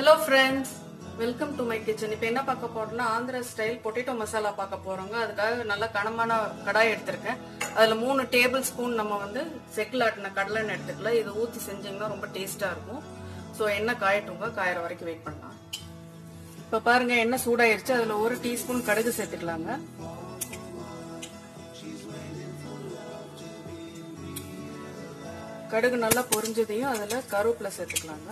hello friends welcome to my kitchen இப்போ என்ன பார்க்க போறோம்னா ஆந்திரா ஸ்டைல் பொட்டேட்டோ மசாலா பார்க்க போறோங்க அதுக்காக நல்ல கனமான கடாய் எடுத்திருக்கேன் அதுல மூணு டேபிள் ஸ்பூன் நம்ம வந்து செக்கில் ஆட்டின கடலைன்னு எடுத்துக்கலாம் இதை ஊற்றி செஞ்சீங்கன்னா ரொம்ப டேஸ்டா இருக்கும் ஸோ எண்ணெய் காயட்டுங்க காயற வரைக்கும் வெயிட் பண்ணலாம் இப்போ பாருங்க எண்ணெய் சூடாயிருச்சு அதுல ஒரு டீஸ்பூன் கடுகு சேர்த்துக்கலாங்க கடுகு நல்லா பொரிஞ்சதையும் அதுல கருவேப்பிலை சேர்த்துக்கலாங்க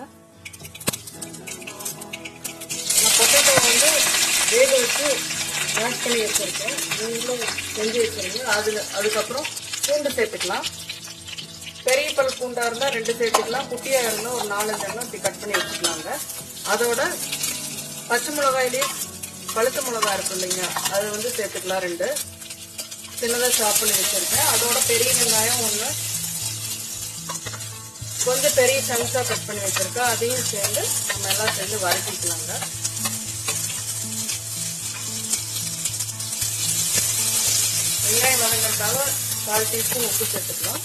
நான் பொட்டேட்டோ வந்து வேக வச்சு மேஷ் பண்ணி வச்சிருக்கேன் நீங்களும் செஞ்சு வச்சிருங்க அதுல அதுக்கப்புறம் பூண்டு சேர்த்துக்கலாம் பெரிய பல் பூண்டா இருந்தா ரெண்டு சேர்த்துக்கலாம் குட்டியா இருந்தா ஒரு நாலஞ்சு எண்ணம் இப்படி கட் பண்ணி வச்சுக்கலாங்க அதோட பச்சை மிளகாயிலேயே பழுத்த மிளகா இருக்கும் இல்லைங்க அது வந்து சேர்த்துக்கலாம் ரெண்டு சின்னதாக சாப் பண்ணி வச்சிருக்கேன் அதோட பெரிய வெங்காயம் ஒன்று கொஞ்சம் பெரிய சங்ஸா கட் பண்ணி வச்சிருக்கேன் அதையும் சேர்ந்து நம்ம எல்லாம் சேர்ந்து வதக்கிக்கலாங்க வெங்காயம் வதங்கிறதுக்காக கால் டீஸ்பூன் உப்பு சேர்த்துக்கலாம்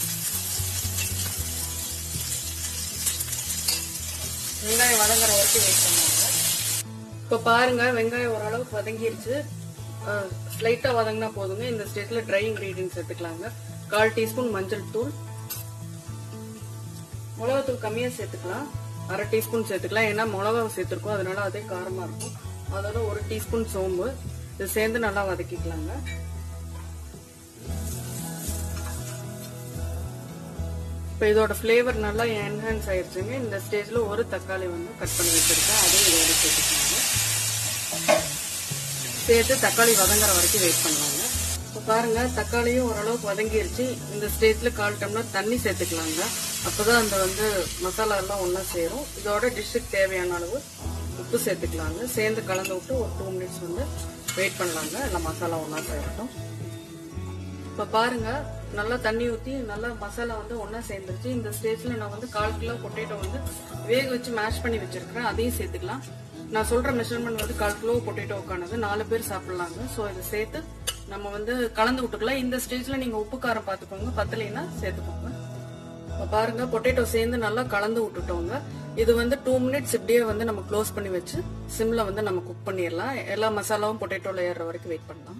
வெங்காயம் வதங்குற வரைக்கும் வெயிட் பண்ணுவாங்க இப்போ பாருங்க வெங்காயம் ஓரளவுக்கு வதங்கிருச்சு ஸ்லைட்டாக வதங்கினா போதுங்க இந்த ஸ்டேஜில் ட்ரை இன்க்ரீடியன்ஸ் சேர்த்துக்கலாங்க கால் டீஸ்பூன் மஞ்சள் தூள் மிளகாத்தூள் கம்மியாக சேர்த்துக்கலாம் அரை டீஸ்பூன் சேர்த்துக்கலாம் ஏன்னா மிளகா சேர்த்துருக்கோம் அதனால அதே காரமாக இருக்கும் அதோட ஒரு டீஸ்பூன் சோம்பு இது சேர்ந்து நல்லா வதக்கிக்கலாங்க இப்போ இதோட ஃப்ளேவர் நல்லா என்ஹான்ஸ் ஆயிடுச்சுங்க இந்த ஸ்டேஜில் ஒரு தக்காளி வந்து கட் பண்ணி வச்சிருக்கேன் அதையும் இதோட சேர்த்துக்கலாங்க சேர்த்து தக்காளி வதங்குற வரைக்கும் வெயிட் பண்ணுவாங்க இப்போ பாருங்க தக்காளியும் ஓரளவுக்கு வதங்கிருச்சு இந்த ஸ்டேஜில் கால் டம்ளர் தண்ணி சேர்த்துக்கலாங்க அப்போதான் அந்த வந்து மசாலா எல்லாம் ஒன்றா சேரும் இதோட டிஷ்ஷுக்கு தேவையான அளவு உப்பு சேர்த்துக்கலாங்க சேர்ந்து கலந்து விட்டு ஒரு டூ மினிட்ஸ் வந்து வெயிட் பண்ணலாங்க எல்லாம் மசாலா ஒன்றா சேரட்டும் இப்போ பாருங்க நல்லா தண்ணி ஊற்றி நல்லா மசாலா வந்து ஒன்றா சேர்ந்துருச்சு இந்த ஸ்டேஜில் நான் வந்து கால் கிலோ பொட்டேட்டோ வந்து வேக வச்சு மேஷ் பண்ணி வச்சிருக்கிறேன் அதையும் சேர்த்துக்கலாம் நான் சொல்ற மெஷர்மெண்ட் வந்து கால் கிலோ பொட்டேட்டோக்கானது நாலு பேர் சாப்பிடலாங்க ஸோ இதை சேர்த்து நம்ம வந்து கலந்து விட்டுக்கலாம் இந்த ஸ்டேஜில் நீங்கள் உப்பு காரம் பார்த்துக்கோங்க பத்தலைன்னா சேர்த்துக்கோங்க இப்போ பாருங்க பொட்டேட்டோ சேர்ந்து நல்லா கலந்து விட்டுட்டோங்க இது வந்து டூ மினிட்ஸ் இப்படியே வந்து நம்ம க்ளோஸ் பண்ணி வச்சு சிம்ல வந்து நம்ம குக் பண்ணிடலாம் எல்லா மசாலாவும் பொட்டேட்டோல ஏறுற வரைக்கும் வெயிட் பண்ணலாம்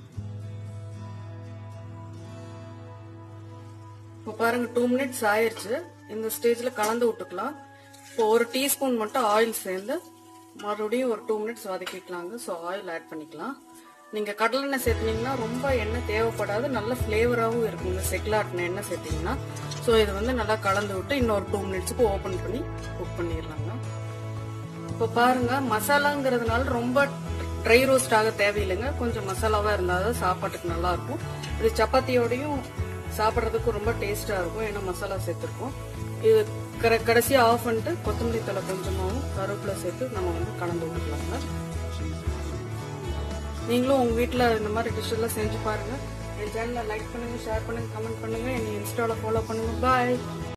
இப்போ பாருங்க டூ மினிட்ஸ் ஆயிருச்சு இந்த ஸ்டேஜ்ல கலந்து விட்டுக்கலாம் இப்போ ஒரு டீஸ்பூன் மட்டும் ஆயில் சேர்ந்து மறுபடியும் ஒரு டூ மினிட்ஸ் வதக்கிக்கலாங்க ஸோ ஆயில் ஆட் பண்ணிக்கலாம் நீங்க கடலெண்ணெய் சேர்த்துனீங்கன்னா ரொம்ப எண்ணெய் தேவைப்படாது நல்ல ஃப்ளேவராகவும் இருக்கும் இந்த செக்லாட்டின எண்ணெய் சேர்த்தீங்கன்னா ஸோ இது வந்து நல்லா கலந்து விட்டு இன்னொரு டூ மினிட்ஸுக்கு ஓப்பன் பண்ணி குக் பண்ணிடலாங்க இப்போ பாருங்க மசாலாங்கிறதுனால ரொம்ப ட்ரை ரோஸ்ட் ஆக தேவையில்லைங்க கொஞ்சம் மசாலாவா இருந்தால் தான் சாப்பாட்டுக்கு நல்லா இருக்கும் இது சப்பாத்தியோடையும் சாப்பிட்றதுக்கு ரொம்ப டேஸ்டா இருக்கும் ஏன்னா மசாலா சேர்த்துருக்கோம் இது கர கடைசியாக ஆஃப் பண்ணிட்டு கொத்தமல்லி தலை கொஞ்சமாகவும் கருவேப்பிலை சேர்த்து நம்ம வந்து கலந்து விட்டுக்கலாங்க நீங்களும் உங்க வீட்டில் இந்த மாதிரி டிஷ் எல்லாம் செஞ்சு பாருங்க என் சேனலை லைக் பண்ணுங்க ஷேர் பண்ணுங்க கமெண்ட் பண்ணுங்க என்னை இன்ஸ்டால ஃபாலோ பண்ணுங்க பாய்